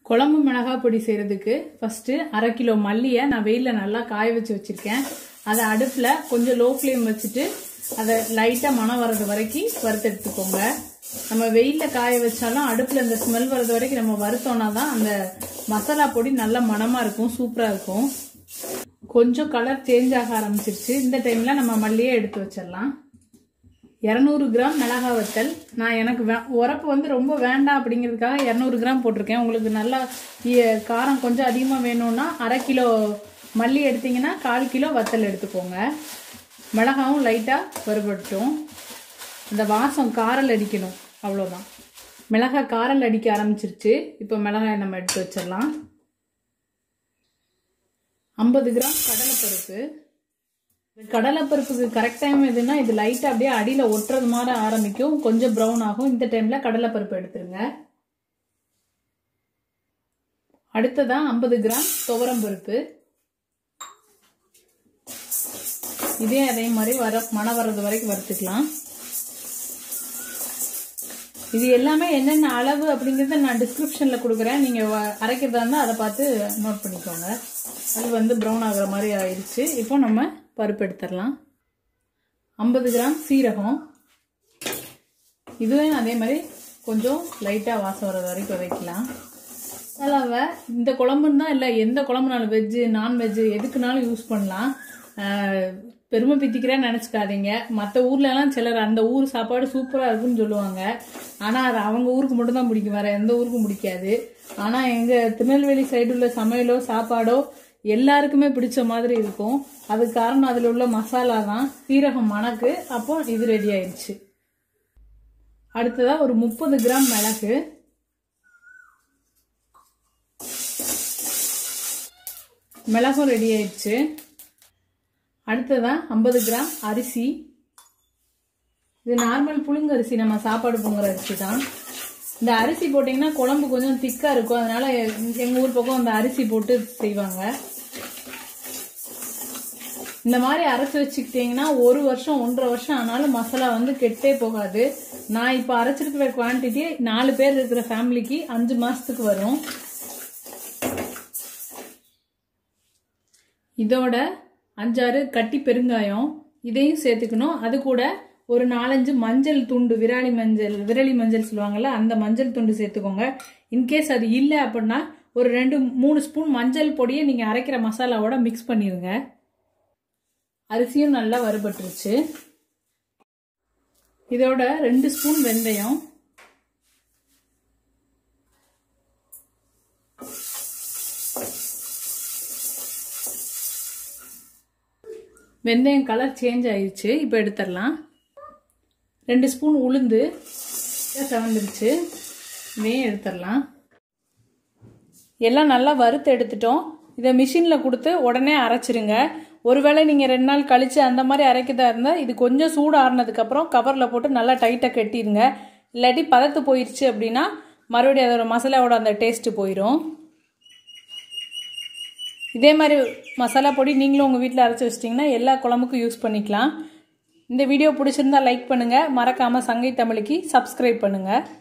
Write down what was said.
குழம்பு மிளகாய் பொடி செய்கிறதுக்கு ஃபஸ்ட்டு அரை கிலோ மல்லியை நான் வெயிலில் நல்லா காய வச்சு வச்சுருக்கேன் அதை அடுப்பில் கொஞ்சம் லோ ஃப்ளேம் வச்சுட்டு அதை லைட்டாக மணம் வர்றது வரைக்கும் வறுத்து எடுத்துக்கோங்க நம்ம வெயிலில் காய வச்சாலும் அடுப்பில் இந்த ஸ்மெல் வர்றது வரைக்கும் நம்ம வறுத்தோம்னா தான் அந்த மசாலா பொடி நல்ல மணமாக இருக்கும் சூப்பராக இருக்கும் கொஞ்சம் கலர் சேஞ்ச் ஆக ஆரம்பிச்சிருச்சு இந்த டைமில் நம்ம மல்லியை எடுத்து வச்சிடலாம் இரநூறு கிராம் மிளகாய் வத்தல் நான் எனக்கு வே உரப்பு வந்து ரொம்ப வேண்டாம் அப்படிங்கிறதுக்காக இரநூறு கிராம் போட்டிருக்கேன் உங்களுக்கு நல்லா இ- காரம் கொஞ்சம் அதிகமாக வேணும்னா அரை கிலோ மல்லி எடுத்தீங்கன்னா கால் கிலோ வத்தல் எடுத்துக்கோங்க மிளகாவும் லைட்டாக வறுபட்டும் அந்த வாசம் காரல் அடிக்கணும் அவ்வளோதான் மிளகாய் காரல் அடிக்க ஆரம்பிச்சிருச்சு இப்போ மிளகாய் நம்ம எடுத்து வச்சிடலாம் ஐம்பது கிராம் கடலைப்பருப்பு கடலைப்பருப்புக்கு கரெக்ட் டைம் எதுனா இது லைட்டாக அப்படியே அடியில் ஒட்டுறது மாதிரி ஆரம்பிக்கும் கொஞ்சம் ப்ரௌன் ஆகும் இந்த டைமில் கடலைப்பருப்பு எடுத்துருங்க அடுத்ததான் ஐம்பது கிராம் துவரம் பருப்பு இதே அதே மாதிரி வர மணம் வர்றது வரைக்கும் வறுத்துக்கலாம் இது எல்லாமே என்னென்ன அளவு அப்படிங்கிறத நான் டிஸ்கிரிப்ஷனில் கொடுக்குறேன் நீங்கள் அரைக்கிறதா இருந்தால் அதை பார்த்து நோட் பண்ணிக்கோங்க அது வந்து ப்ரௌன் ஆகுற மாதிரி ஆயிடுச்சு இப்போ நம்ம பருப்பு எடுத்துடலாம் ஐம்பது கிராம் சீரகம் இதுவே அதே மாதிரி கொஞ்சம் லைட்டாக வாசம் வர வரைக்கும் வதக்கலாம் மசாலாவை இந்த குழம்புன்னு தான் இல்லை எந்த குழம்புனாலும் வெஜ்ஜு நான்வெஜ்ஜு எதுக்குனாலும் யூஸ் பண்ணலாம் ஆஹ் பெருமை பித்திக்கிறேன்னு நினச்சிக்காதீங்க மற்ற ஊர்லலாம் சிலர் அந்த ஊர் சாப்பாடு சூப்பராக இருக்குன்னு சொல்லுவாங்க ஆனால் அது அவங்க ஊருக்கு மட்டும்தான் பிடிக்கும் வேற எந்த ஊருக்கும் பிடிக்காது ஆனால் எங்கள் திருநெல்வேலி சைடு உள்ள சமையலோ சாப்பாடோ எல்லாருக்குமே பிடிச்ச மாதிரி இருக்கும் அதுக்கு காரணம் அதில் உள்ள மசாலா தான் சீரகம் மணக்கு அப்போ இது ரெடி ஆயிடுச்சு அடுத்ததா ஒரு முப்பது கிராம் மிளகு மிளகும் ரெடி ஆயிடுச்சு அடுத்ததா ஐம்பது கிராம் அரிசி இது நார்மல் புழுங்க அரிசி நம்ம சாப்பாடு பொங்குற அரிசி தான் இந்த அரிசி போட்டிங்கன்னா குழம்பு கொஞ்சம் திக்காக இருக்கும் அதனால எங்கள் ஊர் பக்கம் அந்த அரிசி போட்டு செய்வாங்க இந்த மாதிரி அரைச்சி வச்சுக்கிட்டீங்கன்னா ஒரு வருஷம் ஒன்றரை வருஷம் ஆனாலும் மசாலா வந்து கெட்டே போகாது நான் இப்போ அரைச்சிருக்கிற குவான்டிட்டி நாலு பேர் இருக்கிற ஃபேமிலிக்கு அஞ்சு மாசத்துக்கு வரும் இதோட அஞ்சாறு கட்டி பெருங்காயம் இதையும் சேர்த்துக்கணும் அது கூட ஒரு நாலஞ்சு மஞ்சள் துண்டு விராலி மஞ்சள் விரலி மஞ்சள் சொல்லுவாங்கல்ல அந்த மஞ்சள் துண்டு சேர்த்துக்கோங்க இன்கேஸ் அது இல்லை அப்படின்னா ஒரு ரெண்டு மூணு ஸ்பூன் மஞ்சள் பொடியை நீங்கள் அரைக்கிற மசாலாவோட மிக்ஸ் பண்ணிடுங்க அரிசியும் நல்லா வறுபட்டுருச்சு இதோட ரெண்டு ஸ்பூன் வெந்தயம் வெந்தயம் கலர் சேஞ்ச் ஆயிடுச்சு இப்போ எடுத்துடலாம் ரெண்டு ஸ்பூன் உளுந்து செவந்துருச்சு இதையும் எடுத்துடலாம் எல்லாம் நல்லா வறுத்து எடுத்துட்டோம் இதை மிஷினில் கொடுத்து உடனே அரைச்சிருங்க ஒருவேளை நீங்கள் ரெண்டு நாள் கழித்து அந்த மாதிரி அரைக்கிறதா இருந்தால் இது கொஞ்சம் சூடு ஆறுனதுக்கப்புறம் கவரில் போட்டு நல்லா டைட்டாக கட்டிடுங்க இல்லாட்டி பதத்து போயிடுச்சு அப்படின்னா மறுபடியும் அதோட மசாலாவோட அந்த டேஸ்ட்டு போயிடும் இதே மாதிரி மசாலா பொடி நீங்களும் உங்கள் வீட்டில் அரைச்சி வச்சிட்டிங்கன்னா எல்லா குழம்புக்கும் யூஸ் பண்ணிக்கலாம் இந்த வீடியோ பிடிச்சிருந்தா லைக் பண்ணுங்கள் மறக்காமல் சங்கை தமிழுக்கு சப்ஸ்கிரைப் பண்ணுங்கள்